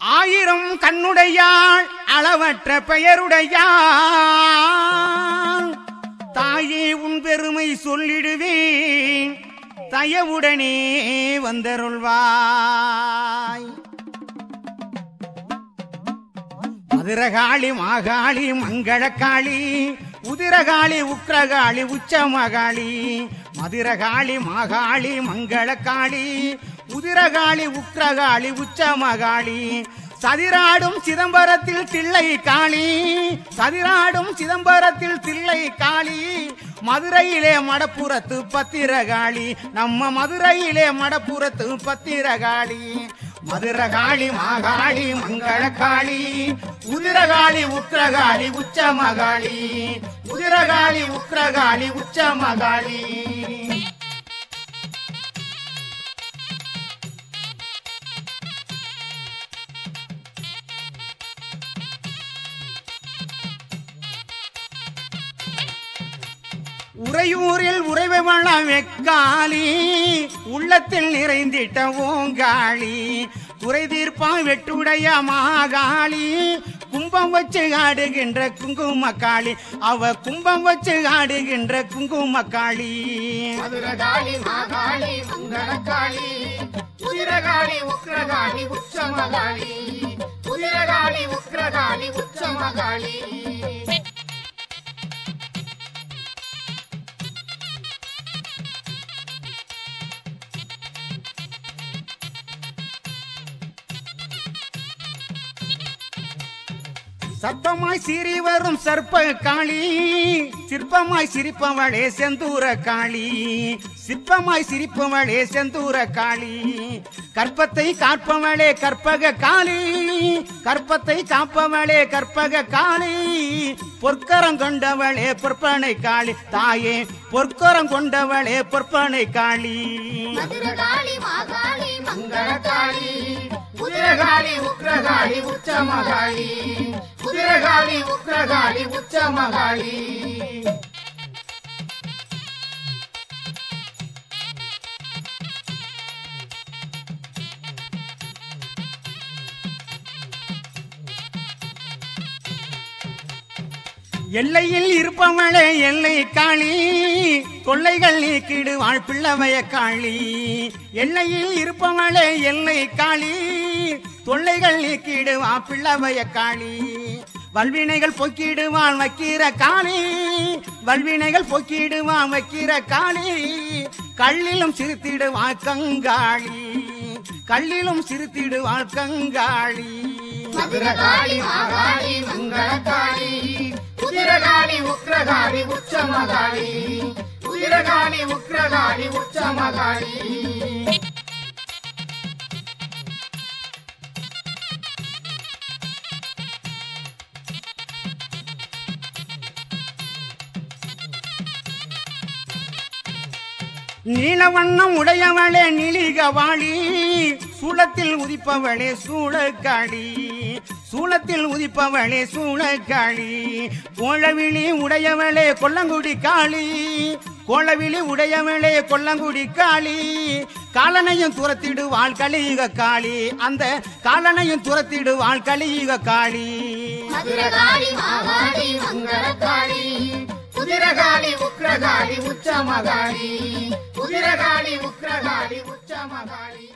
ஆயிரம் கண்ணுடையாள் அளவற்ற பெயருடையாள் தாயே உன் பெருமை சொல்லிடுவேன் தயவுடனே வந்தருள்வாய் மதுரகாளி மாகாளி மங்களகாளி உதிரகாளி உக்ரகாளி உச்சமகாளி மதுரகாளி மாகாளி மங்களகாளி உதிரகாளி உக்ரகாளி உச்சமகாளி சதிராடும் சிதம்பரத்தில் தில்லை காளி சதிராடும் சிதம்பரத்தில் தில்லை காளி மதுரையிலே மடப்புறத்து பத்திரகாளி நம்ம மதுரையிலே மடப்புறத்து பத்திரகாளி மதுரகாளி மாகாளி மங்களகாளி உதிரகாளி உக்ரகாளி உச்சமகாளி உதிரகாளி உக்ரகாளி உச்சமகாளி உறையூரில் உறைவள வெக்காளி உள்ளத்தில் நிறைந்திட்ட ஓங்காளி குறை தீர்ப்பா வெட்டுடைய மாகாளி கும்பம் வச்சு ஆடுகின்ற குங்குமக்காளி அவ கும்பம் வச்சு ஆடுகின்ற குங்குமக்காளி மதுரகாளி மாகாளி மங்களகாளி உதிரகாளி உக்ரகாளி உச்சமகாளி உதிரகாளி உக்ரகாளி உச்சமகாளி சத்தமாய் சீறி வரும் சர்ப்ப காளி சிற்பமாய் சிரிப்பவளே செந்தூர காளி சிற்பமாய் சிரிப்பவளே செந்தூர காளி கற்பத்தை காப்பவளே கற்பக காளி கற்பத்தை காப்பவளே கற்பக காளி பொற்கரம் கொண்டவளே பொற்பனை காளி தாயே பொற்கரம் கொண்டவளே பொற்பனை காளி மதுரகாளி மாகாளி மங்களகாளி உதிரகாளி உக்ரகாளி உச்சமகாளி உதிரகாளி உக்ரகாளி உச்சமகாளி எல்லையில் இருப்பவளே எல்லை காளி கொள்ளைகள் நீக்கிடுவாள் பிள்ளவைய காளி எல்லையில் இருப்பவளே எல்லை காளி தொல்லைகள் நீக்கிடுவா பிள்ளவைய காளி வல்வினைகள் பொக்கிடுவான் வைக்கிற காளி வல்வினைகள் பொக்கிடுவான் வைக்கிற காளி கள்ளிலும் சிரித்திடுவாள் கங்காளி கள்ளிலும் சிரித்திடுவாள் கங்காளி மதுரகாளி மாகாளி மங்களகாளி உதிரகாளி உக்ரகாளி உச்சமகாளி உதிரகாளி உக்ரகாளி உச்சமகாளி நீலவண்ணம் உடையவளே நிலிகவாளி சூளத்தில் உதிப்பவளே சூளக்காளி சூளத்தில் உதிப்பவளே சூளக்காளி கோளவிழி உடையவளே கொல்லங்குடி காளி கோளவிழி உடையவளே கொல்லங்குடி காளி காலனையும் துரத்திடுவாள் கலியுக காளி அந்த காலனையும் துரத்திடுவாள் கலியுக காளி மதுரகாளி மாகாளி மங்களகாளி உதிரகாளி உக்ரகாளி உச்சமகாளி உதிரகாளி உக்ரகாளி உச்சமகாளி